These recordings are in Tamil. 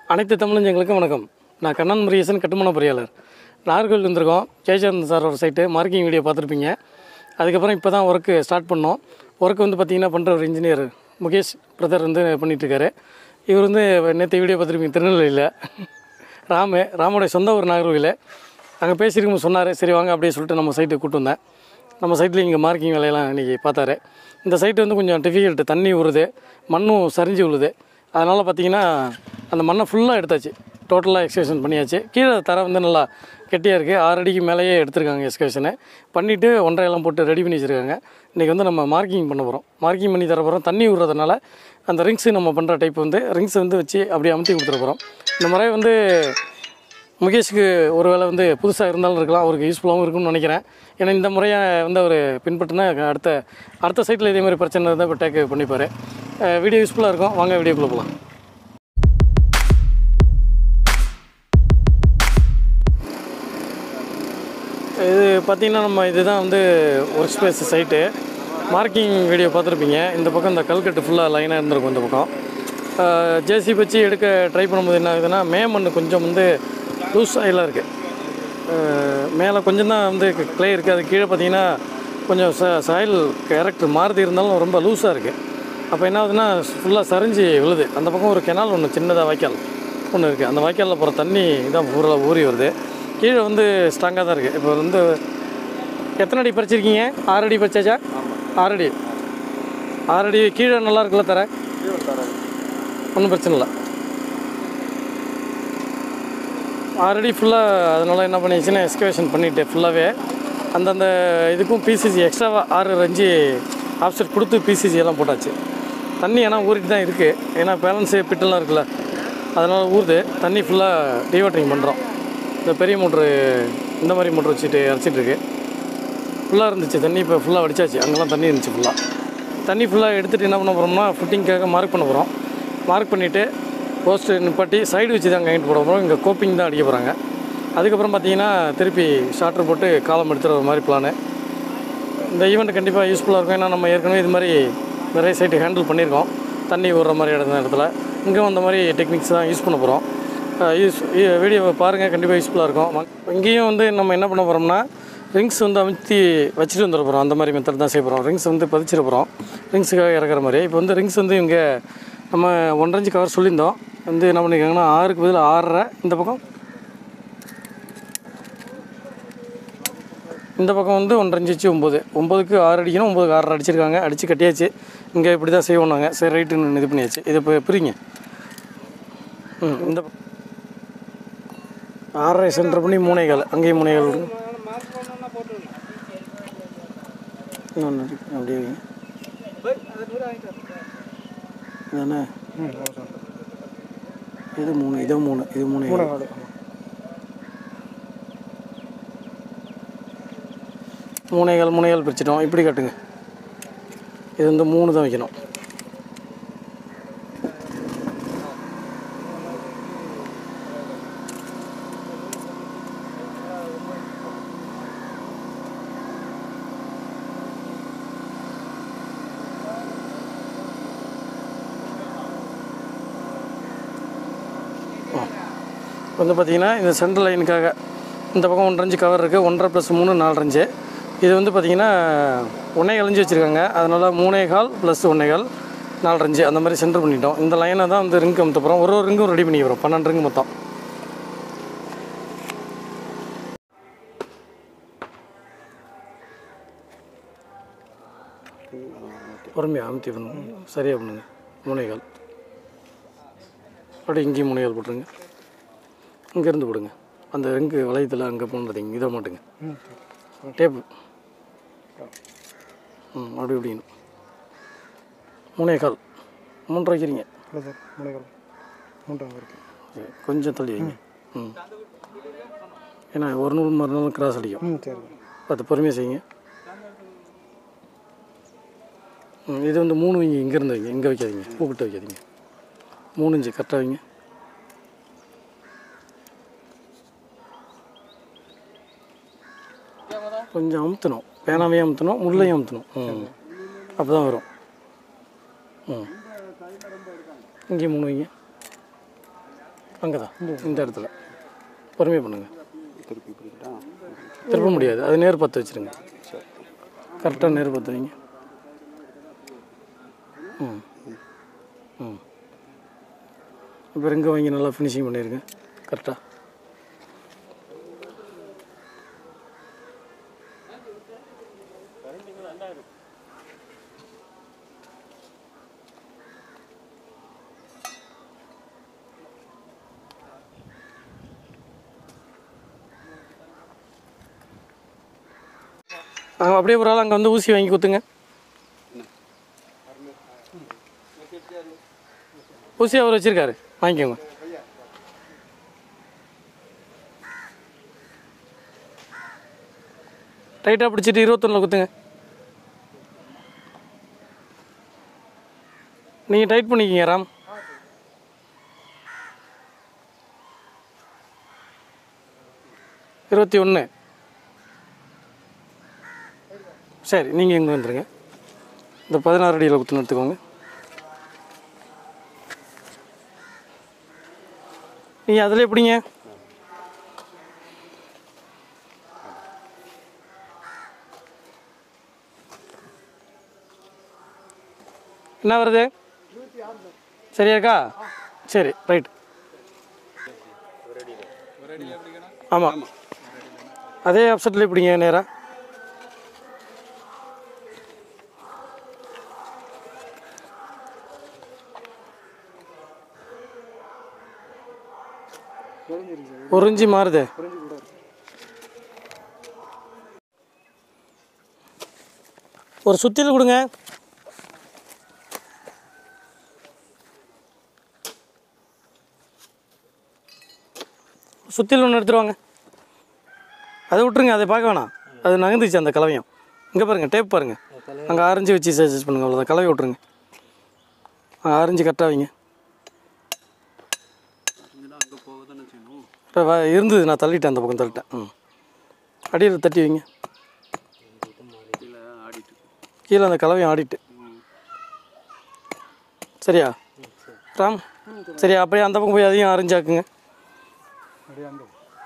அனைத்து தமிழஞ்சங்களுக்கும் வணக்கம் நான் கண்ணன் முருகேசன் கட்டுமான பொறியாளர் நாகர்கோவில் வந்திருக்கோம் ஜெயச்சந்திரன் சார் ஒரு சைட்டு மார்க்கிங் வீடியோ பார்த்துருப்பீங்க அதுக்கப்புறம் இப்போ தான் ஒர்க்கு ஸ்டார்ட் பண்ணோம் ஒர்க் வந்து பார்த்திங்கன்னா பண்ணுற ஒரு இன்ஜினியர் முகேஷ் பிரதர் வந்து பண்ணிகிட்ருக்காரு இவர் வந்து நேற்று வீடியோ பார்த்துருப்பீங்க திருநெல்வேலியில் ராமு ராமோடைய சொந்த ஊர் நாகர்கோவில் அங்கே பேசியிருக்கும் சொன்னார் சரி வாங்க அப்படியே சொல்லிட்டு நம்ம சைட்டுக்கு கூட்டு வந்தேன் நம்ம சைட்டில் இங்கே மார்க்கிங் வேலையெல்லாம் இன்றைக்கி பார்த்தாரு இந்த சைட்டு வந்து கொஞ்சம் டிஃபிகல்ட்டு தண்ணி உருது மண்ணும் சரிஞ்சு விழுது அதனால் பார்த்தீங்கன்னா அந்த மண்ணை ஃபுல்லாக எடுத்தாச்சு டோட்டலாக எக்ஸ்கவேஷன் பண்ணியாச்சு கீழே தர வந்து நல்லா கெட்டியாக இருக்குது ஆறு அடிக்கு மேலேயே எடுத்திருக்காங்க எக்ஸ்கவேஷனை பண்ணிவிட்டு ஒன்றையெல்லாம் போட்டு ரெடி பண்ணி வச்சுருக்காங்க இன்றைக்கி வந்து நம்ம மார்க்கிங் பண்ண போகிறோம் மார்க்கிங் பண்ணி தர போகிறோம் தண்ணி விடுறதுனால அந்த ரிங்ஸு நம்ம பண்ணுற டைப் வந்து ரிங்ஸ் வந்து வச்சு அப்படியே அமுத்தி கொடுத்துட போகிறோம் இந்த முறை வந்து முகேஷுக்கு ஒரு வேளை வந்து புதுசாக இருந்தாலும் இருக்கலாம் அவருக்கு யூஸ்ஃபுல்லாகவும் இருக்கும்னு நினைக்கிறேன் ஏன்னா இந்த முறையை வந்து அவர் பின்பற்றினா அடுத்த அடுத்த சைட்டில் இதே மாதிரி பிரச்சனை இருந்தால் இப்போ டேக் பண்ணிப்பார் வீடியோ யூஸ்ஃபுல்லாக இருக்கும் வாங்க வீடியோக்குள்ளே போகலாம் இது பார்த்திங்கன்னா நம்ம இதுதான் வந்து work space site marking video பார்த்துருப்பீங்க இந்த பக்கம் இந்த கல்கட்டு ஃபுல்லாக லைனாக இருந்திருக்கும் இந்த பக்கம் ஜேசி வச்சு எடுக்க ட்ரை பண்ணும்போது என்ன ஆகுதுன்னா மே மண் கொஞ்சம் வந்து லூஸ் ஆயிலாக இருக்குது மேலே கொஞ்சம் தான் வந்து க்ளே இருக்குது அது கீழே பார்த்தீங்கன்னா கொஞ்சம் ச சாயில் கேரக்டர் மாறுதி இருந்தாலும் ரொம்ப லூஸாக இருக்குது அப்போ என்ன ஆகுதுன்னா ஃபுல்லாக சரிஞ்சு விழுது அந்த பக்கம் ஒரு கெனால் ஒன்று சின்னதாக வாய்க்கால் ஒன்று இருக்குது அந்த வாய்க்காலில் போகிற தண்ணி தான் பூரா ஊறி வருது கீழே வந்து ஸ்ட்ராங்காக தான் இருக்குது இப்போ வந்து எத்தனை அடி பறிச்சிருக்கீங்க ஆறு அடி பறிச்சாச்சா ஆறு அடி ஆறு அடி கீழே நல்லா இருக்குல்ல தர ஒன்றும் பிரச்சனை இல்லை ஆல்ரெடி ஃபுல்லாக அதனால் என்ன பண்ணிடுச்சுன்னா எக்ஸ்கவேஷன் பண்ணிவிட்டு ஃபுல்லாகவே அந்தந்த இதுக்கும் பிசிசி எக்ஸ்ட்ராவாக ஆறு ரஞ்சி ஆப்செட் கொடுத்து பிசிசி எல்லாம் போட்டாச்சு தண்ணி ஆனால் ஊறிட்டு தான் இருக்குது ஏன்னா பேலன்ஸு பிட்டெல்லாம் இருக்குல்ல அதனால் ஊறுது தண்ணி ஃபுல்லாக டிவாட்டரிங் பண்ணுறோம் இந்த பெரிய மோட்ரு இந்த மாதிரி மோட்ரு வச்சுட்டு இறச்சிட்ருக்கு ஃபுல்லாக இருந்துச்சு தண்ணி இப்போ ஃபுல்லாக வடிச்சாச்சு அங்கெல்லாம் தண்ணி இருந்துச்சு ஃபுல்லாக தண்ணி ஃபுல்லாக எடுத்துகிட்டு என்ன பண்ண போகிறோம்னா ஃபிட்டிங்காக மார்க் பண்ண போகிறோம் மார்க் பண்ணிவிட்டு போஸ்ட்டு நிப்பாட்டி சைடு வச்சு தான் கைண்ட் போட போகிறோம் இங்கே கோப்பிங் தான் அடிக்க போகிறாங்க அதுக்கப்புறம் பார்த்தீங்கன்னா திருப்பி ஷார்ட்டர் போட்டு காலம் எடுத்துகிற மாதிரி பிளானு இந்த ஈவெண்ட் கண்டிப்பாக யூஸ்ஃபுல்லாக இருக்கும் ஏன்னா நம்ம ஏற்கனவே இது மாதிரி நிறைய சைட்டு ஹேண்டில் பண்ணியிருக்கோம் தண்ணி விடுற மாதிரி இடத்துல இடத்துல இங்கே அந்த மாதிரி டெக்னிக்ஸ் தான் யூஸ் பண்ண போகிறோம் யூஸ் வீடியோவை பாருங்கள் கண்டிப்பாக யூஸ்ஃபுல்லாக இருக்கும் ம- இங்கேயும் வந்து நம்ம என்ன பண்ண போகிறோம்னா ரிங்ஸ் வந்து அமுத்தி வச்சுட்டு வந்துட போகிறோம் அந்த மாதிரி மெத்தட் தான் செய்ய போகிறோம் ரிங்ஸ் வந்து பதிச்சிட போகிறோம் ரிங்ஸுக்காக இறக்குற மாதிரி இப்போ வந்து ரிங்ஸ் வந்து இங்கே நம்ம ஒன்றரை இன்ச்சு கவர் சொல்லியிருந்தோம் வந்து என்ன பண்ணியிருக்காங்கன்னா ஆறுக்கு பதில் ஆறரை இந்த பக்கம் இந்த பக்கம் வந்து ஒன்றரை இன்ச்சு ஒம்பது ஒம்பதுக்கு ஆறு அடிக்கணும் ஒம்பதுக்கு ஆறரை அடிச்சிருக்காங்க அடித்து கட்டியாச்சு இங்கே இப்படி தான் செய்வோம் நாங்கள் சரி ரைட்டுன்னு இது பண்ணியாச்சு இதை இப்போ பிரிங்க ம் இந்த பக்கம் ஆறரை சென்டர் பண்ணி மூணே கால் அங்கேயும் மூணே கால் விடுங்க இன்னொன்று இருக்கு அப்படியே வைங்க இதானே இது மூணு இது மூணு இது மூணு கால். மூணே கால் மூணே கால் பிரிச்சிட்டோம் இப்படி கட்டுங்க இது வந்து மூணு தான் வைக்கணும் வந்து பார்த்தீங்கன்னா இந்த சென்ட்ரல் லைனுக்காக இந்த பக்கம் ஒன்றரை இன்ச்சு கவர் இருக்குது ஒன்றரை ப்ளஸ் மூணு நாலு இன்ச்சு இது வந்து பார்த்தீங்கன்னா ஒன்றே கழிஞ்சு வச்சுருக்காங்க அதனால் மூணே கால் ப்ளஸ் ஒன்றே கால் நாலு இன்ச்சு அந்த மாதிரி சென்டர் பண்ணிட்டோம் இந்த லைனை தான் வந்து ரிங்க் அமுத்த போகிறோம் ஒரு ஒரு ரிங்கும் ரெடி பண்ணி வரோம் பன்னெண்டு ரிங்கு மொத்தம் பொறுமையாக அமுத்தி பண்ணுங்க சரியாக பண்ணுங்க மூணே கால் அப்படியே இங்கேயும் மூணே கால் போட்டுருங்க இங்கேருந்து போடுங்க அந்த ரிங்கு வளையத்தில் அங்கே போனதுங்க இதை மாட்டுங்க டேப்பு ம் அப்படி இப்படின்னு மூணே கால் மூன்றரை வைக்கிறீங்க இல்லை சார் மூணு மூன்றாம் இருக்கு சரி, கொஞ்சம் தள்ளி வைங்க ம் ஏன்னா ஒரு நூல் மறுநாள் கிராஸ் அடிக்கும் ம் சரி பார்த்து பொறுமையாக செய்யுங்க ம் இது வந்து மூணு வைங்க இங்கேருந்து வைங்க இங்கே வைக்காதீங்க பூக்கிட்ட வைக்காதீங்க மூணு இன்ச்சு கரெக்டாக வைங்க கொஞ்சம் அமுத்தணும் பேனாவையும் அமுத்தணும் முள்ளையும் அமுத்தணும் ம் அப்போ தான் வரும் ம் இங்கே மூணு வைங்க அங்கே தான் இந்த இடத்துல பொறுமையாக பண்ணுங்கள் திருப்பி பிடிக்கிட்டா திருப்ப முடியாது அது நேர் பற்ற வச்சுருங்க சரி கரெக்டாக நேர் பற்ற வைங்க ம் ம் இப்போ இங்கே வாங்கி நல்லா ஃபினிஷிங் பண்ணியிருங்க கரெக்டாக அங்கே அப்படியே ஒரு ஆள் அங்கே வந்து ஊசி வாங்கி குத்துங்க ஊசி அவர் வச்சிருக்காரு வாங்கிக்கோங்க டைட்டாக பிடிச்சிட்டு இருபத்தொன்னில் குத்துங்க நீங்கள் டைட் பண்ணிக்கிங்க ராம் இருபத்தி ஒன்று சரி நீங்கள் இங்கே வந்துருங்க இந்த பதினாறு அடியில் குத்துன்னு எடுத்துக்கோங்க நீங்கள் அதில் எப்படிங்க என்ன வருது சரியா இருக்கா சரி ரைட் ஆமாம் அதே அப்செட்டில் எப்படிங்க நேராக ஒரு இஞ்சி மாறுதே ஒரு சுத்தியல் கொடுங்க சுத்தியல் ஒன்று எடுத்துட்டு வாங்க அதை விட்டுருங்க அதை பார்க்க வேணாம் அது நகர்ந்துச்சு அந்த கலவையும் இங்கே பாருங்கள் டேப் பாருங்கள் அங்கே ஆரஞ்சு வச்சு சஜஸ்ட் பண்ணுங்க அவ்வளோதான் கலவை விட்ருங்க ஆரஞ்சு கரெக்டாக வைங்க இப்போ வ- இருந்தது நான் தள்ளிட்டேன் அந்த பக்கம் தள்ளிட்டேன் ம் அடியில் தட்டி வைங்க கீழே அந்த கலவையும் ஆடிட்டு சரியா ராம் சரியா அப்படியே அந்த பக்கம் போய் அதையும் ஆரஞ்சாக்குங்க அப்படியே அந்த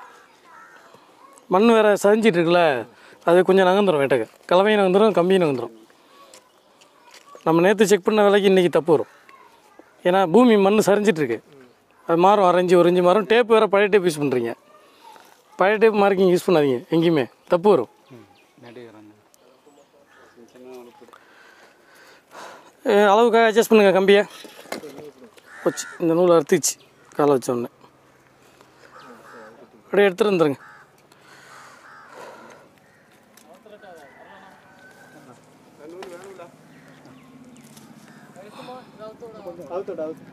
மண் வேற சரிஞ்சிட்டு இருக்குல்ல அது கொஞ்சம் நகர்ந்துடும் வேட்டக்கு கலவையும் நகர்ந்துடும் கம்பியும் நகர்ந்துடும் நம்ம நேற்று செக் பண்ண விலைக்கு இன்றைக்கி தப்பு வரும் ஏன்னா பூமி மண் சரிஞ்சிட்டு இருக்கு அது மாறும் அரைஞ்சி ஒரு இஞ்சி மாறும் டேப் வேறு பழைய டேப் யூஸ் பண்ணுறீங்க பழைய டேப் மார்க்கிங் யூஸ் பண்ணாதீங்க எங்கேயுமே தப்பு வரும் அஹ் அளவுக்காக அட்ஜஸ்ட் பண்ணுங்கள் கம்பியை போச்சு இந்த நூல் அறுத்துச்சு காலை வச்ச உடனே அப்படியே எடுத்துகிட்டு வந்துருங்க அவுத்துட்டு அவுத்து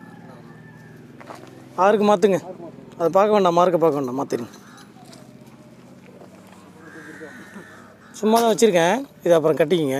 ஆறுக்கு மாற்றுங்க அதை பார்க்க வேண்டாம் மார்க்கை பார்க்க வேண்டாம் மாற்றிடுங்க சும்மா தான் வச்சுருக்கேன் இதை அப்புறம் கட்டிக்கிங்க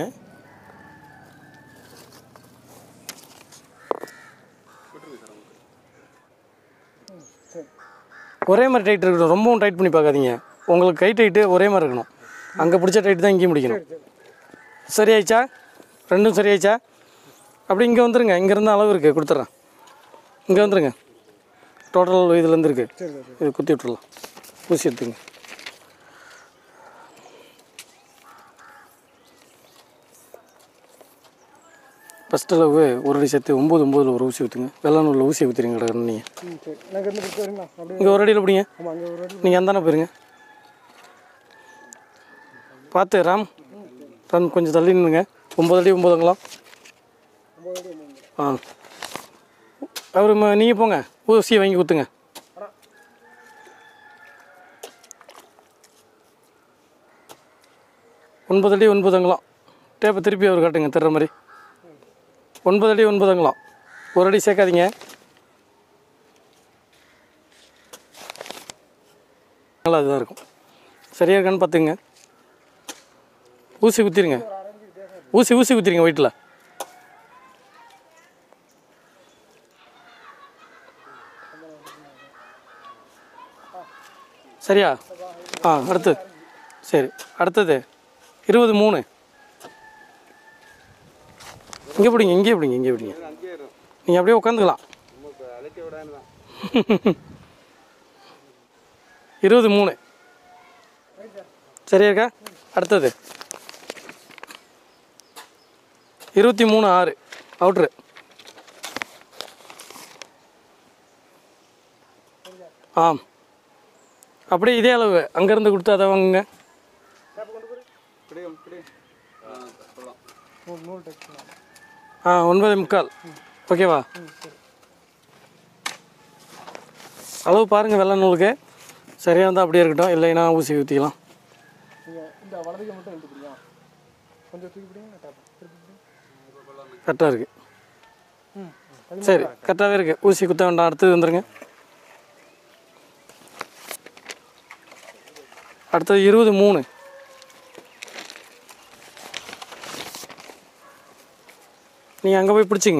ஒரே மாதிரி டைட் இருக்கணும் ரொம்பவும் டைட் பண்ணி பார்க்காதீங்க உங்களுக்கு கை டைட்டு ஒரே மாதிரி இருக்கணும் அங்கே பிடிச்ச டைட் தான் இங்கேயும் முடிக்கணும் சரியாயிடுச்சா ரெண்டும் சரியாயிடுச்சா அப்படி இங்கே வந்துருங்க இங்கேருந்து அளவு இருக்குது கொடுத்துட்றேன் இங்கே வந்துருங்க டோட்டல் இதுலேருந்து இருக்குது சரி சரி இது குத்தி விட்டுறலாம் ஊசி எடுத்துங்க ஃபஸ்ட் அளவு ஒரு அடி சேர்த்து ஒம்பது ஒம்பதுல ஒரு ஊசி ஊற்றுங்க வெள்ளை நூலில் ஊசி ஊற்றுறீங்க கடற்கரை நீங்கள் ம் சரி எனக்கு இருந்து பிடிச்சி வரீங்களா அப்படியே இங்கே ஒரு அடியில் பிடிங்க ஆமாம் அங்கே ஒரு வாட்டி நீங்கள் அந்தானே போயிருங்க பார்த்து ராம் ராம் கொஞ்சம் தள்ளி நின்னுங்க ஒம்பது அடி ஒம்பதுங்களா ஆ அவர் நீங்கள் போங்க ஊசி வாங்கி குத்துங்க ஒன்பது அடி ஒன்பதுங்களாம் டேப்பை திருப்பி அவர் காட்டுங்க தர்ற மாதிரி ஒன்பது அடி ஒன்பதுங்களாம் ஒரு அடி சேர்க்காதீங்க நல்லா அதுதான் இருக்கும் சரியா இருக்கான்னு பார்த்துங்க ஊசி குத்திருங்க ஊசி ஊசி குத்திருங்க வயிற்றில் சரியா ஆ அடுத்து சரி அடுத்தது இருபது மூணு இங்கே பிடிங்க இங்கே பிடிங்க இங்கே பிடிங்க நீங்கள் அப்படியே உட்காந்துக்கலாம் இருபது மூணு சரியா இருக்கா அடுத்தது இருபத்தி மூணு ஆறு அவுட்ரு ஆம் அப்படியே இதே அளவு அங்கேருந்து கொடுத்து அதை வாங்குங்க கிடையும் கிடையும் நூறு நூறு டெக்ஸ் ஆ ஒன்பது முக்கால் ஓகேவா அளவு பாருங்கள் வெள்ளை நூலுக்கு சரியாக இருந்தால் அப்படியே இருக்கட்டும் இல்லைன்னா ஊசி ஊற்றிக்கலாம் நீங்கள் இந்த வலதுக்கு மட்டும் எடுத்து பிடிங்க கொஞ்சம் தூக்கி பிடிங்க நான் டேப் திருப்பி பிடிங்க கரெக்டாக இருக்குது ம் சரி கரெக்டாகவே இருக்குது ஊசி குத்த வேண்டாம் அடுத்தது வந்துடுங்க அடுத்தது இருபது மூணு நீங்கள் அங்கே போய் பிடிச்சிங்க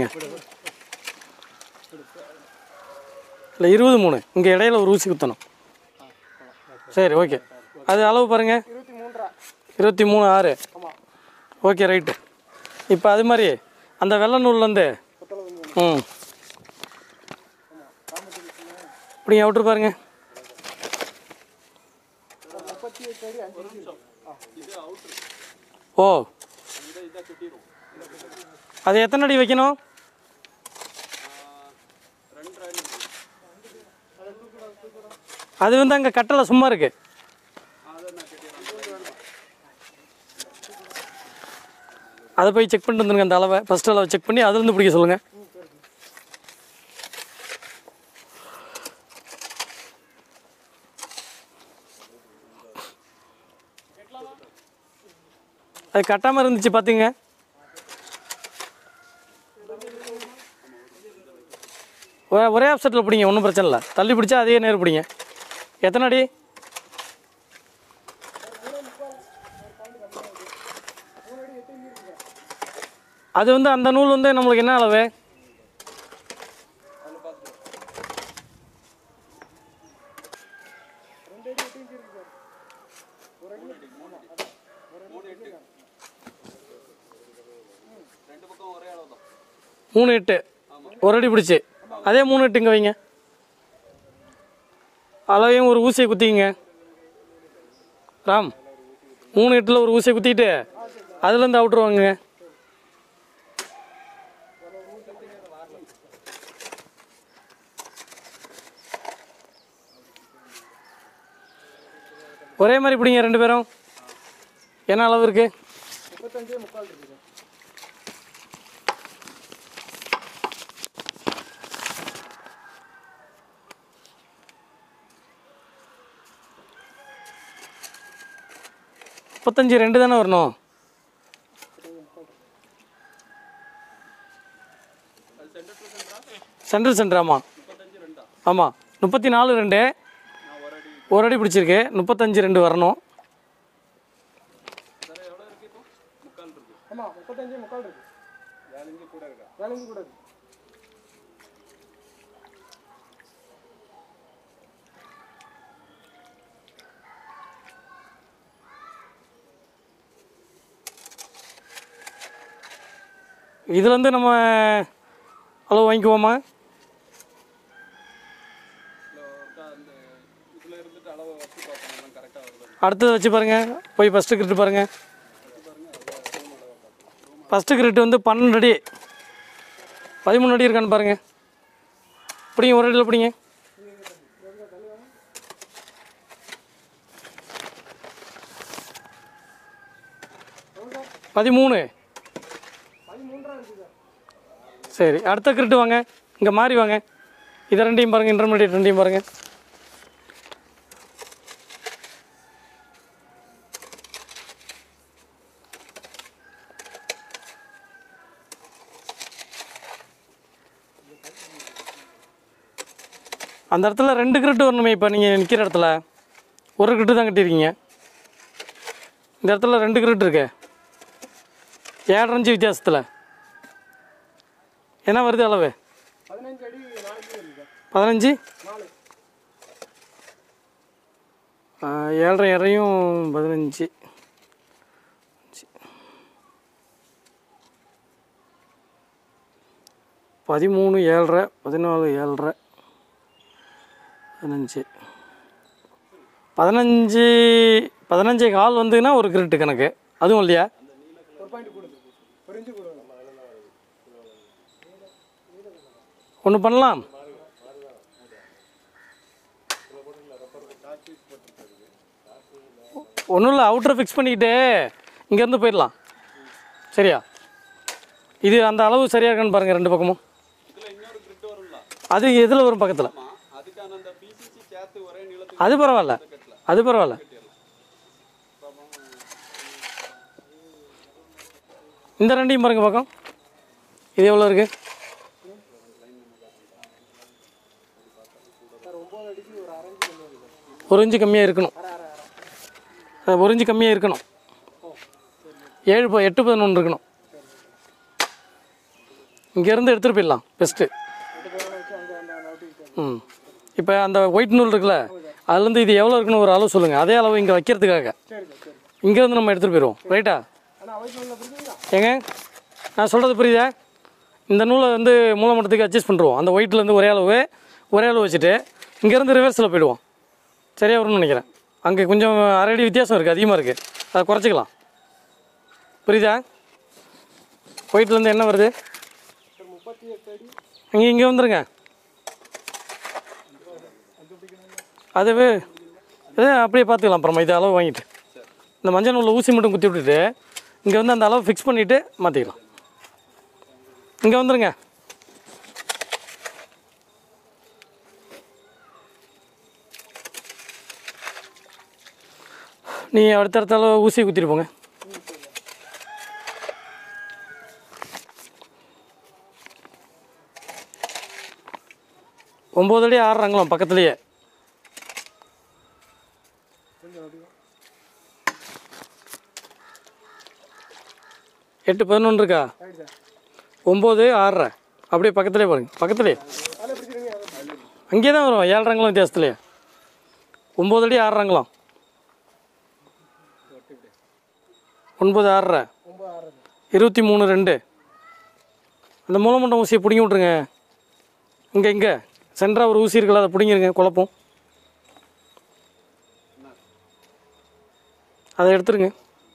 இல்லை இருபது மூணு இங்கே இடையில ஒரு ஊசி குத்தணும் சரி ஓகே அது அளவு பாருங்கள் இருபத்தி மூன்றா இருபத்தி மூணு ஆறு ஆமாம் ஓகே ரைட்டு இப்போ அது மாதிரி அந்த வெள்ளை நூல்லேருந்து ம் இப்படி அவுட்ரு பாருங்க முப்பத்தி எட்டு அடி அஞ்சு இன்ச்சு ஓ அது எத்தனை அடி வைக்கணும் அது வந்து அங்கே கட்டளை சும்மா இருக்கு அதை போய் செக் பண்ணிட்டு வந்துருங்க அந்த அளவை ஃபஸ்ட் அளவை செக் பண்ணி அதுலேருந்து பிடிக்க சொல்லுங்கள் அது கட்டாமல் இருந்துச்சு பார்த்தீங்க ஒரே- ஒரே ஆப்செட்டில் பிடிங்க ஒன்றும் பிரச்சனை இல்லை தள்ளி பிடிச்சா அதே நேரம் பிடிங்க எத்தனை அடி அது வந்து அந்த நூல் வந்து நம்மளுக்கு என்ன அளவு மூணு எட்டு ஒரு அடி பிடிச்சி அதே மூணு எட்டு இங்கே வைங்க அளவையும் ஒரு ஊசியை குத்திங்க ராம் மூணு எட்டில் ஒரு ஊசியை குத்திட்டு அதுலேருந்து அவுட்ருவாங்க ஒரே மாதிரி பிடிங்க ரெண்டு பேரும் என்ன அளவு இருக்குது முப்பத்தஞ்சே முக்கால் இருக்குது முப்பத்தஞ்சு ரெண்டு தானே வரணும் சென்ட்ரல் சென்டர் ஆமாம் ஆமாம் முப்பத்தி நாலு ரெண்டு ஒரு அடி பிடிச்சிருக்கு முப்பத்தஞ்சு ரெண்டு வரணும் ஆமாம் முப்பத்தஞ்சே முக்கால் இருக்கு வேலைங்க கூட இருக்கா வேலைங்க கூட இருக்கு இதுலேருந்து நம்ம அளவு வாங்கிக்குவோமா அடுத்தது வச்சு பாருங்கள் போய் ஃபஸ்ட்டு கிரிட்டு பாருங்கள் ஃபஸ்ட்டு கிரிட்டு வந்து பன்னெண்டு அடி பதிமூணு அடி இருக்கான்னு பாருங்கள் பிடிங்க ஒரு அடியில் பிடிங்க பதிமூணு சரி அடுத்த கிரிட்டு வாங்க இங்கே மாறி வாங்க இதை ரெண்டையும் பாருங்கள் இன்டர்மீடியட் ரெண்டையும் பாருங்கள் அந்த இடத்துல ரெண்டு கிரிட்டு வரணுமே இப்போ நீங்கள் நிற்கிற இடத்துல ஒரு கிரிட்டு தான் கட்டியிருக்கீங்க இந்த இடத்துல ரெண்டு கிரிட்டு இருக்கு ஏழரை வித்தியாசத்தில் என்ன வருது அளவு பதினஞ்சு அடி நாளைக்கு இருக்கு பதினஞ்சு நாலு ஆ, ஏழரை ஏழையும் பதினஞ்சு பதிமூணு ஏழரை பதினாலு ஏழரை பதினஞ்சு பதினஞ்சு பதினஞ்சு கால் வந்துன்னா ஒரு கிரிட்டு கணக்கு அதுவும் இல்லையா ஒரு பாயிண்ட் கொடுங்க ஒரு இன்ச்சு கொடுங்க ஒன்று பண்ணலாம் ஒன்றும் இல்லை அவுட்டரை ஃபிக்ஸ் பண்ணிக்கிட்டு இங்கேருந்து போயிடலாம் சரியா இது அந்த அளவு சரியாக இருக்கான்னு பாருங்கள் ரெண்டு பக்கமும் அது எதில் வரும் பக்கத்தில் அதுக்கான அந்த பிசிசி சேர்த்து ஒரே நீளத்துக்கு அது பரவாயில்ல அது பரவாயில்ல இந்த ரெண்டையும் பாருங்க பக்கம் இது எவ்வளோ இருக்குது சார் ஒம்பது அடிக்கு ஒரு அரை இன்ச்சு கம்மியாக இருக்குது ஒரு இன்ச்சு கம்மியாக இருக்கணும் அரை அரை அரை அது ஒரு இன்ச்சு கம்மியாக இருக்கணும் ஏழு ப- எட்டு பதினொன்று இருக்கணும் இங்கேருந்து எடுத்துகிட்டு போயிடலாம் பெஸ்ட்டு எட்டு பேரோட வச்சு அங்கே அந்த நோட்டிக்கு ம் இப்போ அந்த ஒயிட் நூல் இருக்குல்ல அதுலேருந்து இது எவ்வளோ இருக்குன்னு ஒரு அளவு சொல்லுங்கள் அதே அளவு இங்கே வைக்கிறதுக்காக சரி சார் சரி இங்கேருந்து நம்ம எடுத்துகிட்டு போயிடுவோம் ரைட்டா ஆனால் அவைக்கு உள்ள புரியுதுங்களா ஏங்க நான் சொல்கிறது புரியுதா இந்த நூலை வந்து மூலமட்டத்துக்கு அட்ஜஸ்ட் பண்ணுறோம் அந்த ஒயிட்லேருந்து ஒரே அளவு ஒரே அளவு வச்சுட்டு இங்கேருந்து ரிவர்ஸில் போயிடுவோம் சரியாக வரும்னு நினைக்கிறேன் அங்கே கொஞ்சம் அரை அடி வித்தியாசம் இருக்குது அதிகமாக இருக்குது அதை குறைச்சிக்கலாம் புரியுதா ஒயிட்லேருந்து என்ன வருது சார் முப்பத்தி எட்டு அடி இங்கே இங்கே வந்துருங்க அதுவே இதே அப்படியே பார்த்துக்கலாம் அப்புறமா இது அளவு வாங்கிட்டு இந்த மஞ்சள் நூலில் ஊசி மட்டும் குத்தி விட்டுட்டு இங்கே வந்து அந்த அளவு ஃபிக்ஸ் பண்ணிவிட்டு மாற்றிக்கலாம் இங்கே வந்துருங்க நீ அடுத்தடுத்த அளவு ஊசி குத்திட்டு போங்க ஒம்பது அடி ஆடுறாங்களாம் பக்கத்துலேயே கொஞ்சம் அதிகம் எட்டு பதினொன்று இருக்கா ரைட் சார் ஒம்பது ஆறரை அப்படியே பக்கத்துலேயே பாருங்க பக்கத்துலேயே அதில் பிடிச்சிருங்க அதை அங்கேயே தான் வரும் ஏழ்றாங்களாம் வித்தியாசத்துலேயே ஒம்பது அடி ஆடுறாங்களாம் ஒன்பது ஆறரை ஒம்பது ஆறு இருபத்தி மூணு ரெண்டு அந்த மூலமண்டம் ஊசியை பிடிங்கி விட்ருங்க இங்கே இங்கே சென்டராக ஒரு ஊசி இருக்குல்ல அதை பிடிங்கிருங்க குழப்பம் அதை எடுத்துருங்க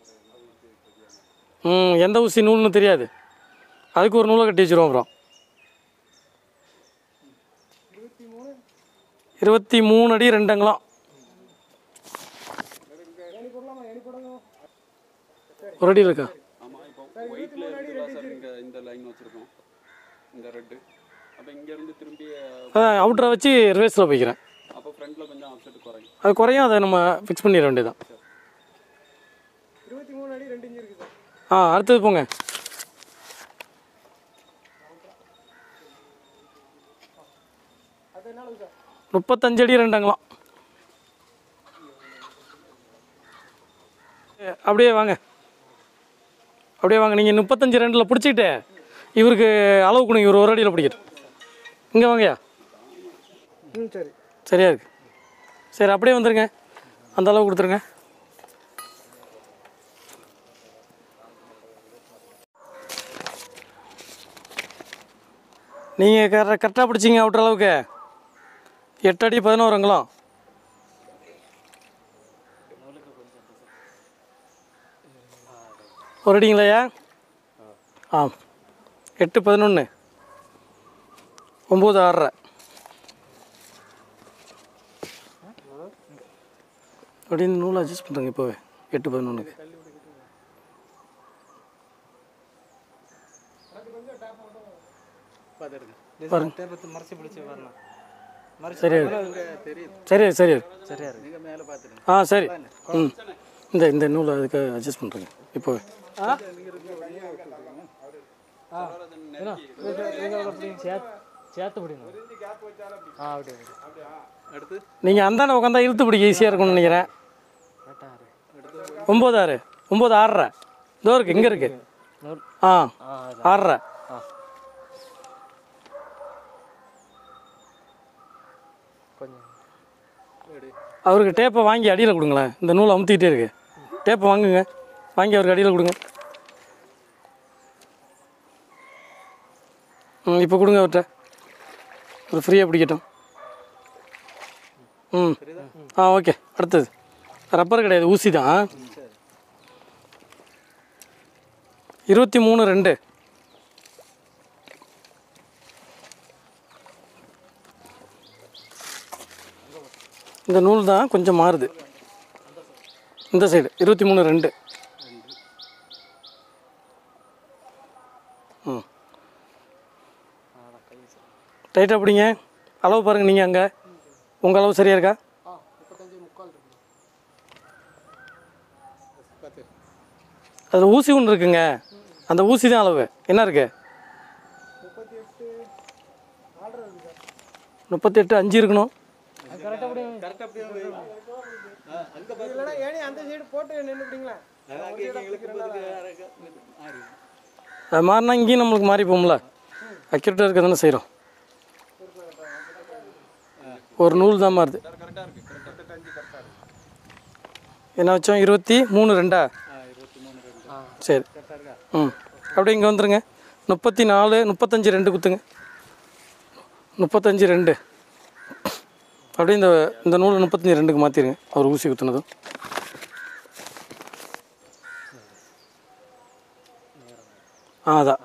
ம் எந்த ஊசி நூல்னு தெரியாது அதுக்கு ஒரு நூலை கட்டி வச்சிருவோம் அப்புறம் இருபத்தி மூணு இருபத்தி மூணு அடி ரெண்டு அங்குலம் ஏணி போடலாமா ஏணி போடணும் ஒரு அடி இருக்கா ஆமா இப்போ ஒயிட்ல இருக்குல்ல சார் இங்க இந்த லைன் வச்சிருக்கோம் இந்த ரெட்டு அப்போ இங்க இருந்து திரும்பி அவுட்டரை வச்சு ரிவர்ஸில் போய்க்கிறேன் அப்போ ஃப்ரண்ட்ல கொஞ்சம் ஆப்செட் குறையும் அது குறையும் அதை நம்ம ஃபிக்ஸ் பண்ணிட வேண்டியதான் இருபத்தி மூணு அடி ரெண்டு இன்ச்சு இருக்குது சார் ஆ அடுத்தது போங்க அது என்ன அளவு சார் முப்பத்தஞ்சு அடி ரெண்டாங்களாம் அப்படியே வாங்க அப்படியே வாங்க நீங்கள் முப்பத்தஞ்சு ரெண்டில் பிடிச்சிக்கிட்டு இவருக்கு அளவு கொடுங்க இவர் ஒரு அடியில் பிடிக்கட்டும் இங்கே வாங்கய்யா ம் சரி சரியா இருக்கு சரி அப்படியே வந்துருங்க அந்த அளவு கொடுத்துருங்க நீங்கள் கரெ கரெக்டாக பிடிச்சிங்க அவுட்ற அளவுக்கு எட்டு அடி பதினோரு அங்குலம் ஒரு அடிங்களையா ஆ எட்டு பதினொன்று ஒம்பது ஆறரை அப்படின்னு நூலை அட்ஜஸ்ட் பண்ணுறேங்க இப்போவே எட்டு பதினொன்றுக்கு தேர்ப்பத்து மறைச்சி பிடிச்சி வரணும் சரி தெரியுது சரி சரி சரியா இருக்கு நீங்கள் மேலே பார்த்துருங்க ஆ சரி ம் இந்த இந்த நூலை அதுக்கு அட்ஜஸ்ட் பண்ணுறேங்க இப்போவே சேர்த்து பிடிங்க ஆ அப்படியே அடுத்து நீங்கள் அந்தாண்ட உட்காந்தா இழுத்து பிடிக்க ஈஸியாக இருக்கும்னு நினைக்கிறேன் கரெக்டாக ஒம்பது ஆறு ஒம்பது ஆறரை இதோ இருக்கு இங்கே இருக்கு நூல் ஆ ஆ ஆறரை ஆ கொஞ்சம் அவருக்கு டேப்பை வாங்கி அடியில் கொடுங்களேன் இந்த நூலை அமுத்திக்கிட்டே இருக்கு டேப்பை வாங்குங்க வாங்கி அவருக்கு அடியில் கொடுங்க ம் இப்போ கொடுங்க அவர்கிட்ட ஒரு ஃப்ரீயாக பிடிக்கட்டும் ம் ஆ ஓகே அடுத்தது ரப்பர் கிடையாது ஊசி தான் இருபத்தி மூணு ரெண்டு இந்த நூல் தான் கொஞ்சம் மாறுது இந்த சைடு இருபத்தி மூணு ரெண்டு ம் டைட்டாக பிடிங்க அளவு பாருங்கள் நீங்கள் அங்கே உங்கள் அளவு சரியாக இருக்கா அதில் ஊசி ஒன்று இருக்குங்க அந்த ஊசி தான் அளவு என்ன இருக்கு முப்பத்தி எட்டு அஞ்சு இருக்கணும் இல்லைன்னா ஏனி அந்த சைடு போட்டு நின்றுப்பிடிங்களா அது மாறினா இங்கேயும் நம்மளுக்கு மாறி போகும்ல அக்யூரேட்டாக இருக்க தானே செய்கிறோம் ஒரு நூல் தான் மாறுது என்ன வச்சோம் இருபத்தி மூணு ரெண்டா சரி ம் அப்படியே இங்கே வந்துருங்க முப்பத்தி நாலு முப்பத்தஞ்சு ரெண்டு குத்துங்க முப்பத்தஞ்சு ரெண்டு அப்படியே இந்த இந்த நூல் முப்பத்தஞ்சு ரெண்டுக்கு மாற்றிடுங்க அவர் ஊசி குத்துனதும் ஆ அதான்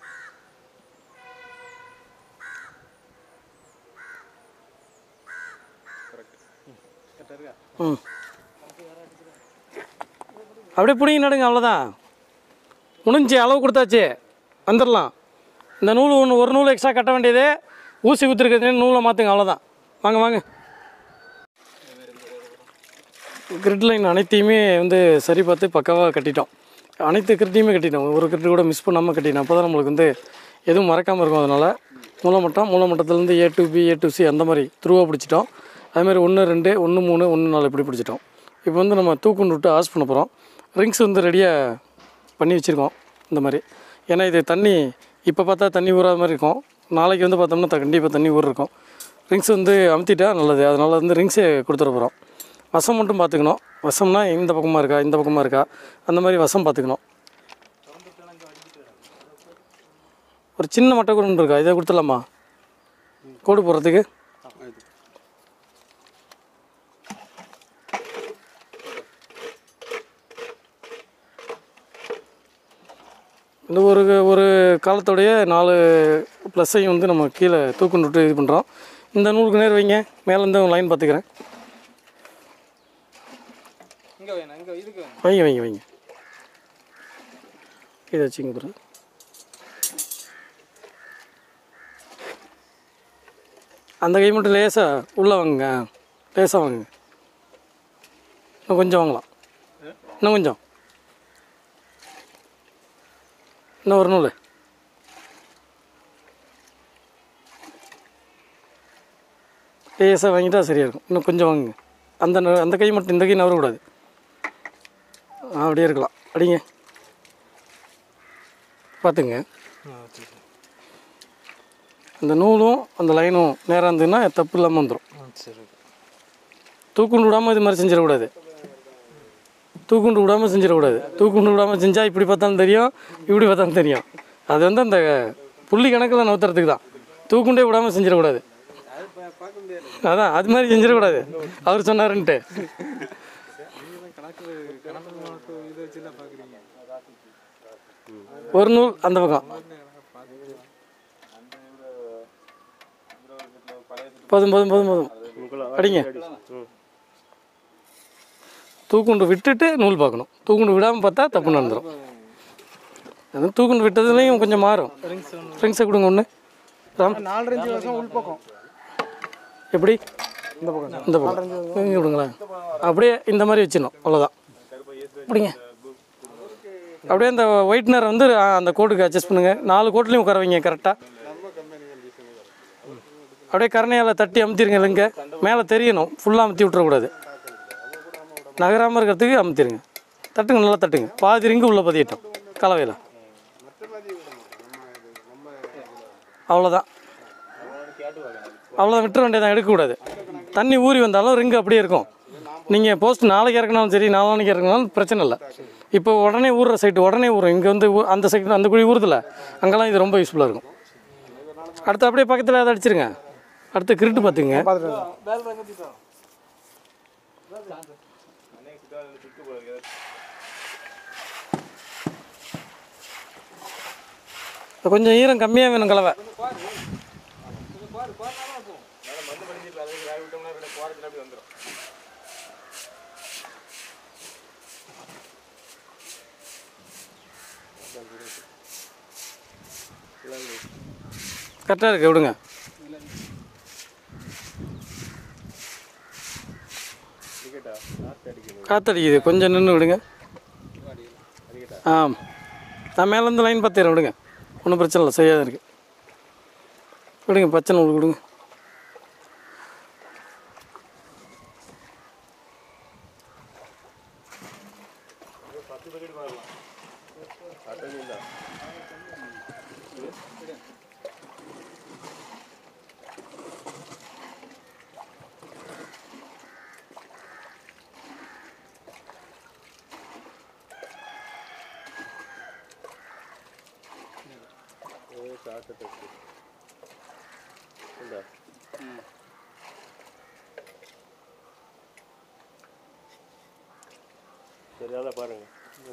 ம் அப்படியே பிடிங்க நடுங்க அவ்வளோதான் முடிஞ்சு அளவு கொடுத்தாச்சு வந்துடலாம் இந்த நூல் ஒன்று ஒரு நூல் எக்ஸ்ட்ரா கட்ட வேண்டியது ஊசி குத்துருக்கிறது நூலை மாற்றுங்க அவ்வளோதான் வாங்க வாங்க கிரிட் லைன் அனைத்தையுமே வந்து சரி பார்த்து பக்காவாக கட்டிட்டோம் அனைத்து கிரிட்டையுமே கட்டிட்டோம் ஒரு கிரிட்டு கூட மிஸ் பண்ணாமல் கட்டிட்டோம் அப்போ தான் நம்மளுக்கு வந்து எதுவும் மறக்காமல் இருக்கும் அதனால் மூலமட்டம் மூலமட்டத்துலேருந்து A to B A to C அந்த மாதிரி த்ரூவாக பிடிச்சிட்டோம் அதுமாதிரி ஒன்று ரெண்டு ஒன்று மூணு ஒன்று நாலு இப்படி பிடிச்சிட்டோம் இப்போ வந்து நம்ம தூக்குண்டு விட்டு ஆஸ் பண்ண போகிறோம் ரிங்ஸ் வந்து ரெடியாக பண்ணி வச்சுருக்கோம் இந்த மாதிரி ஏன்னா இது தண்ணி இப்போ பார்த்தா தண்ணி ஊறாத மாதிரி இருக்கும் நாளைக்கு வந்து பார்த்தோம்னா கண்டிப்பாக தண்ணி ஊர் இருக்கும் ரிங்ஸ் வந்து அமுத்திட்டா நல்லது அதனால் வந்து ரிங்ஸே கொடுத்துட போகிறோம் வசம் மட்டும் பார்த்துக்கணும் வசம்னா இந்த பக்கமாக இருக்கா இந்த பக்கமாக இருக்கா அந்த மாதிரி வசம் பார்த்துக்கணும் ஒரு சின்ன மட்டை கூட இருக்கா இதை கொடுத்துடலாமா கோடு போடுறதுக்கு இந்த ஒரு ஒரு காலத்தோடைய நாலு ப்ளஸ்ஸையும் வந்து நம்ம கீழே தூக்குண்டு விட்டு இது பண்ணுறோம் இந்த நூலுக்கு நேர் வைங்க மேலே இருந்து லைன் பார்த்துக்கிறேன் இங்கே வேணும் இங்கே இதுக்கு வேணும் வைங்க வைங்க வைங்க இதை வச்சுங்க பிறகு அந்த கை மட்டும் லேசாக உள்ளே வாங்குங்க லேசாக வாங்குங்க இன்னும் கொஞ்சம் வாங்கலாம் இன்னும் கொஞ்சம் இன்னும் ஒரு நூல் லேசாக வாங்கிட்டா சரியாக இருக்கும் இன்னும் கொஞ்சம் வாங்குங்க அந்த ந- அந்த கை மட்டும் இந்த கை நவரக்கூடாது ஆ, அப்படியே இருக்கலாம் அடிங்க பார்த்துங்க அந்த நூலும் அந்த லைனும் நேராக இருந்ததுன்னா தப்பு இல்லாமல் வந்துடும் சரி தூக்குண்டு விடாமல் இது மாதிரி செஞ்சிடக்கூடாது தூக்குண்டு விடாமல் செஞ்சிடக்கூடாது தூக்குண்டு விடாமல் செஞ்சால் இப்படி பார்த்தாலும் தெரியும் இப்படி பார்த்தாலும் தெரியும் அது வந்து அந்த புள்ளி கணக்கில் நவுத்துறதுக்கு தான் தூக்குண்டே விடாமல் செஞ்சிடக்கூடாது அதான் அது மாதிரி செஞ்சிடக்கூடாது அவர் சொன்னாருன்ட்டு கணக்கு கணக்கு மாட்டு இதை வச்சு தான் பார்க்குறீங்க ஒரு நூல் அந்த பக்கம் போதும் போதும் போதும் போதும் அடிங்க தூக்குண்டு விட்டுட்டு நூல் பார்க்கணும் தூக்குண்டு விடாமல் பார்த்தா தப்பு நடந்துடும் அது தூக்குண்டு விட்டதுலேயும் கொஞ்சம் மாறும் ரிங்ஸை கொடுங்க ஒன்று ராம் நாலு அஞ்சு வருஷம் உள்பக்கம் எப்படி இந்த பக்கம் இந்த பக்கம் இங்கே விடுங்களேன் அப்படியே இந்த மாதிரி வச்சிடணும் அவ்வளோதான் அப்படிங்க அப்படியே அந்த ஒயிட்னர் வந்து ஆ, அந்த கோட்டுக்கு அட்ஜஸ்ட் பண்ணுங்கள் நாலு கோட்லேயும் உட்கார வைங்க கரெக்டாக அப்படியே கரணையால் தட்டி அமுத்திருங்க இல்லைங்க மேலே தெரியணும் ஃபுல்லாக அமுத்தி விட்டுறக்கூடாது நகராமல் இருக்கிறதுக்கு அமுத்திருங்க தட்டுங்க நல்லா தட்டுங்க பாதி ரிங்கு உள்ளே பதியட்டும் கலவையில் அவ்வளோதான் அவ்வளோதான் விட்டுற வேண்டியதான் எடுக்கக்கூடாது தண்ணி ஊறி வந்தாலும் ரிங்கு அப்படியே இருக்கும் நீங்கள் போஸ்ட் நாளைக்கு இறக்கினாலும் சரி நாளானைக்கு இறக்கினாலும் பிரச்சனை இல்லை இப்போ உடனே ஊறுற சைட்டு உடனே ஊறும் இங்கே வந்து ஊ- அந்த சைடு அந்த குழி ஊறுதில்ல அங்கெல்லாம் இது ரொம்ப யூஸ்ஃபுல்லாக இருக்கும் அடுத்து அப்படியே பக்கத்தில் அதை அடிச்சிருங்க அடுத்து கிரிட்டு பார்த்துங்க கொஞ்சம் ஈரம் கம்மியாக வேணும் கலவை கரெக்டாக இருக்கு விடுங்க காத்தடிக்குது கொஞ்சம் நின்று விடுங்க ஆ நான் மேலேருந்து லைன் பார்த்துறேன் விடுங்க ஒன்றும் பிரச்சனை இல்லை செய்யாத இருக்கு விடுங்க பச்சை நூல் கொடுங்க சரியாத பாருங்க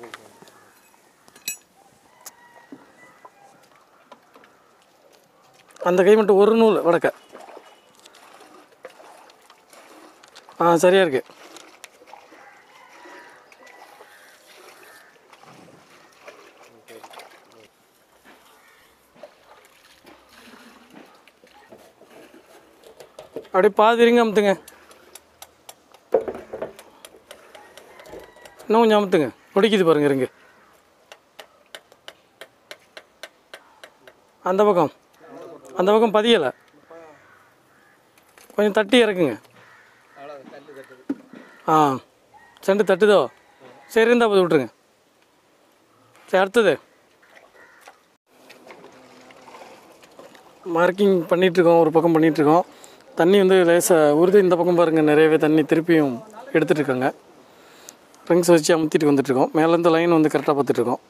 அந்த கை மட்டும் ஒரு நூல் வடக்க ஆ சரியாக இருக்கு அப்படியே பாதி இருங்க அமுத்துங்க இன்னும் கொஞ்சம் அமுத்துங்க முடிக்குது பாருங்க இருங்க அந்த பக்கம் அந்த பக்கம் பதியலை கொஞ்சம் தட்டி இறக்குங்க ஆ செண்டு தட்டுதோ சரி இருந்தால் போது விட்ருங்க சரி அடுத்தது மார்க்கிங் பண்ணிகிட்ருக்கோம் ஒரு பக்கம் பண்ணிகிட்ருக்கோம் தண்ணி வந்து லேசாக உருது இந்த பக்கம் பாருங்கள் நிறையவே தண்ணி திருப்பியும் எடுத்துகிட்டு இருக்காங்க ரிங்ஸ் வச்சு அமுத்திட்டு வந்துட்டுருக்கோம் மேலேருந்து லைன் வந்து கரெக்டாக பார்த்துட்ருக்கோம்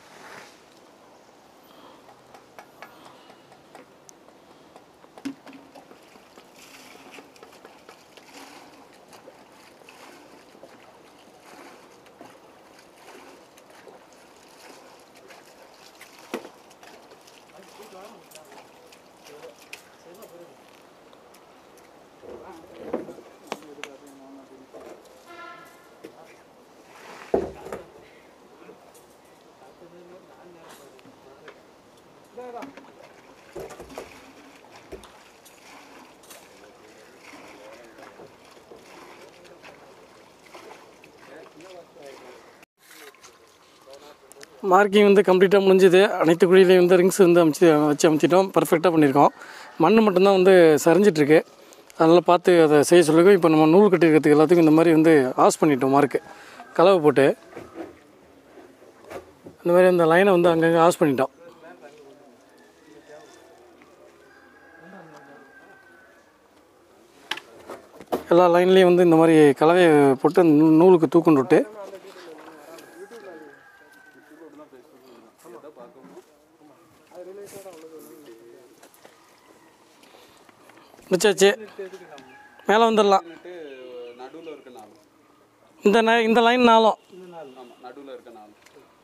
மார்க்கிங் வந்து கம்ப்ளீட்டாக முடிஞ்சுது அனைத்து குழியிலையும் வந்து ரிங்ஸ் வந்து அமைச்சு வச்சு அமைச்சிட்டோம் பர்ஃபெக்டாக பண்ணியிருக்கோம் மண் மட்டும்தான் வந்து சரிஞ்சிட்ருக்கு அதனால் பார்த்து அதை செய்ய சொல்லிருக்கோம் இப்போ நம்ம நூல் கட்டியிருக்கிறதுக்கு எல்லாத்துக்கும் இந்த மாதிரி வந்து ஆஸ் பண்ணிட்டோம் மார்க்கு கலவை போட்டு இந்த மாதிரி அந்த லைனை வந்து அங்கங்கே ஆஸ் பண்ணிட்டோம் எல்லா லைன்லேயும் வந்து இந்த மாதிரி கலவையை போட்டு நூ- நூலுக்கு தூக்குண்டு விட்டு முடிச்சாச்சு மேலே வந்துடலாம் நடுவில் இருக்க நாலு இந்த ந- இந்த லைன் நாளும் ஆமாம் நடுவில் இருக்க நாலு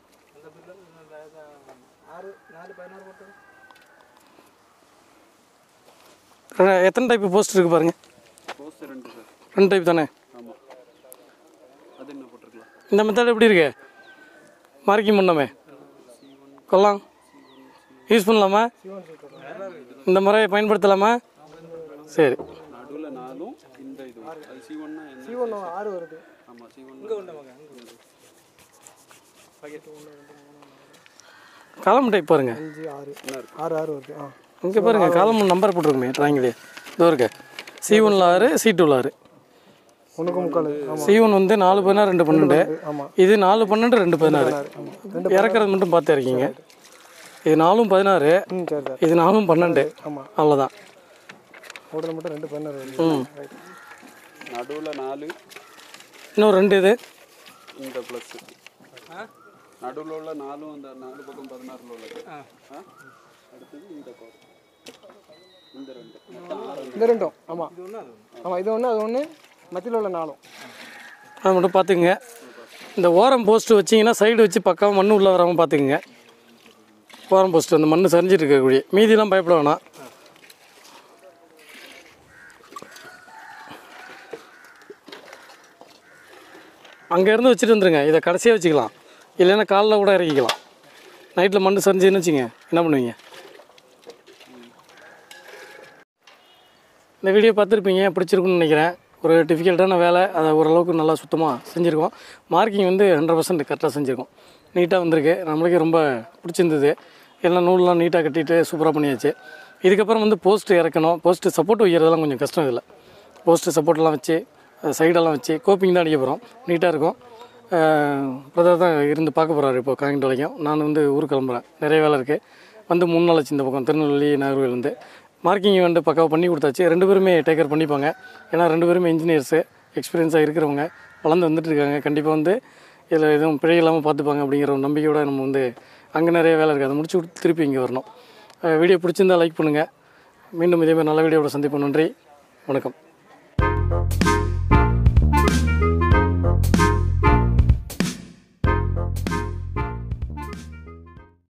ஆறு நாலு பதினாறு போட்டது ரெ- எத்தனை டைப் போஸ்ட் இருக்குது பாருங்கள் போஸ்ட் ரெண்டு சார் ரெண்டு டைப் தானே ஆமாம் அது என்ன போட்டிருக்கலாம் இந்த மெத்தட் எப்படி இருக்கு மார்க்கிங் பண்ணோமே கொல்லாம் யூஸ் பண்ணலாமா இந்த முறையை பயன்படுத்தலாமா சரி நடுவில் நாலும் இந்த இது அது சி ஒன்னா என்ன சி ஒன்று ஆறு வருது ஆமாம் சி ஒன் காலம் டைப் பாருங்க அஞ்சு ஆறு ஆறு ஆறு வருது ஆ இங்கே பாருங்க காலம் நம்பர் போட்டிருக்குமே ட்ராயிங்லேயே இதோ இருக்கு சி ஒன்ல ஆறு சி டூவில் ஆறு ஒன்றுக்கு முக்கால் ஆமாம் சி ஒன் வந்து நாலு பதினாறு ரெண்டு பன்னெண்டு ஆமாம் இது நாலு பன்னெண்டு ரெண்டு பதினாறு இறக்குறது மட்டும் பார்த்து இறக்கிங்க இது நாலும் பதினாறு ம் சரி சார் இது நாலும் பன்னெண்டு ஆமாம் அவ்வளோதான் ஓடுறது மட்டும் ரெண்டு பதினாறு வருது ம் நடுவில் நாலு இன்னும் ரெண்டு இது இந்த ப்ளஸ் நடுவில் உள்ள நாலும் அந்த நாலு பக்கம் பதினாறுல உள்ளது ஆ? அடுத்தது இந்த கோடு இந்த ரெண்டு மொத்தம் ஆறு இந்த ரெண்டும் ஆமாம் ஆமாம் இது ஒன்று அது ஒன்று மத்தியில் உள்ள நாலும் அதை மட்டும் பார்த்துக்குங்க இந்த ஓரம் போஸ்ட் வச்சிங்கன்னா சைடு வச்சு பக்காவாக மண் உள்ளே வராமல் பார்த்துக்குங்க ஓரம் போஸ்ட் அந்த மண் சரிஞ்சிட்டு இருக்கக்கூடிய மீதிலாம் பயப்பட வேணாம் அங்கேருந்து வச்சுட்டு வந்துருங்க இதை கடைசியாக வச்சுக்கலாம் இல்லைன்னா காலில் கூட இறக்கிக்கலாம் நைட்டில் மண் சரிஞ்சுன்னு வச்சுங்க என்ன பண்ணுவீங்க இந்த வீடியோ பார்த்துருப்பீங்க பிடிச்சிருக்குன்னு நினைக்கிறேன் ஒரு டிஃபிகல்ட்டான வேலை அதை ஓரளவுக்கு நல்லா சுத்தமாக செஞ்சுருக்கோம் மார்க்கிங் வந்து ஹண்ட்ரட் பர்சன்ட் கரெக்டாக செஞ்சுருக்கோம் நீட்டாக வந்திருக்கு நம்மளுக்கே ரொம்ப பிடிச்சிருந்தது எல்லாம் நூல்லாம் நீட்டாக கட்டிட்டு சூப்பராக பண்ணியாச்சு இதுக்கப்புறம் வந்து போஸ்ட் இறக்கணும் போஸ்ட்டு சப்போர்ட் வைக்கிறதெல்லாம் கொஞ்சம் கஷ்டம் இதில் போஸ்ட்டு சப்போர்ட்லாம் வச்சு சைடெல்லாம் வச்சு கோப்பிங் தான் அடிக்க போகிறோம் நீட்டாக இருக்கும் பிரதர் தான் இருந்து பார்க்க போகிறாரு இப்போ காங்கிட்டு வரைக்கும் நான் வந்து ஊருக்கு கிளம்புறேன் நிறைய வேலை இருக்குது வந்து மூணு நாள் ஆச்சு இந்த பக்கம் திருநெல்வேலி நாகர்கோவிலேருந்து மார்க்கிங் வந்து பக்காவாக பண்ணி கொடுத்தாச்சு ரெண்டு பேருமே டேக்கர் பண்ணிப்பாங்க ஏன்னா ரெண்டு பேருமே இன்ஜினியர்ஸு எக்ஸ்பீரியன்ஸாக இருக்கிறவங்க வளர்ந்து வந்துட்டு இருக்காங்க கண்டிப்பாக வந்து இதில் எதுவும் பிழை இல்லாமல் பார்த்துப்பாங்க அப்படிங்கிற ஒரு நம்பிக்கையோட நம்ம வந்து அங்கே நிறைய வேலை இருக்குது அதை முடிச்சு கொடுத்து திருப்பி இங்கே வரணும் வீடியோ பிடிச்சிருந்தா லைக் பண்ணுங்கள் மீண்டும் இதேமாதிரி நல்ல வீடியோவோட சந்திப்போம் நன்றி வணக்கம்